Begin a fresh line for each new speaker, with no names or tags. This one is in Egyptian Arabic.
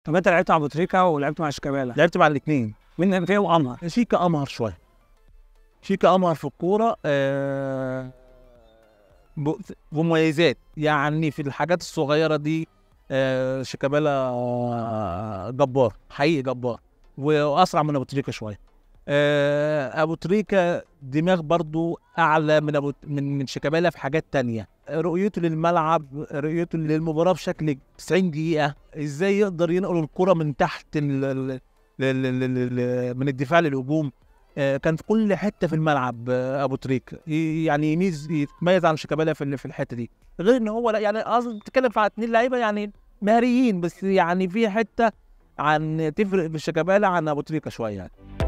طب انت لعبت مع ابو تريكه ولعبت مع شيكابالا
لعبت مع الاثنين
مين فيهم امهر
شيكا امهر شويه شيكا امهر في الكوره آه ب- بمميزات يعني في الحاجات الصغيره دي آه شيكابالا آه جبار حقيقي جبار واسرع من ابو تريكه شويه آه ابو تريكه دماغ برضو اعلى من ابو من من شيكابالا في حاجات تانية رؤيته للملعب رؤيته للمباراه بشكل 90 دقيقه ازاي يقدر ينقل الكره من تحت ال- ال- ل- ل- ل- ل- من الدفاع للهجوم آه، كان في كل حته في الملعب آه، ابو تريك ي- يعني يميز يتميز عن شيكابالا في ال- في الحته دي غير ان هو لا يعني اصلا بتتكلم في اتنين لعيبه يعني مهاريين بس يعني في حته عن تفرق في شيكابالا عن ابو تريكه شويه يعني